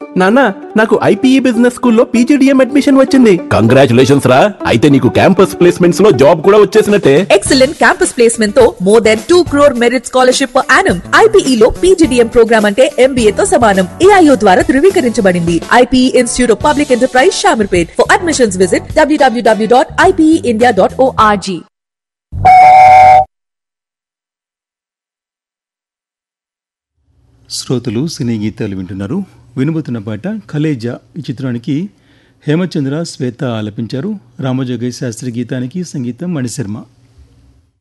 నాన్న నాకు IPE business స్కూల్లో పీజీడిఎం అడ్మిషన్ వచ్చింది కంగ్రాచులేషన్స్ రా అయితే నీకు క్యాంపస్ ప్లేస్మెంట్స్ లో జాబ్ కూడా వచ్చేసినట్టే ఎక్సలెంట్ క్యాంపస్ ప్లేస్మెంట్ తో more than two crore merit scholarship per annum IPE లో పీజీడీఎం ప్రోగ్రామ్ అంటే ఎంబీఏ తో సమానం ఏఐఓ ద్వారా ధృవీకరించబడింది IPE institute of public enterprise Shamirpet for admissions visit W W W dot IPE India dot ORG శ్రోతలు సినీ గీతాలు వింటున్నారు వినబోతున్న పాట కలేజా ఈ చిత్రానికి హేమచంద్ర శ్వేత ఆలపించారు రామజోగయ్య శాస్త్రి గీతానికి సంగీతం మణిశర్మ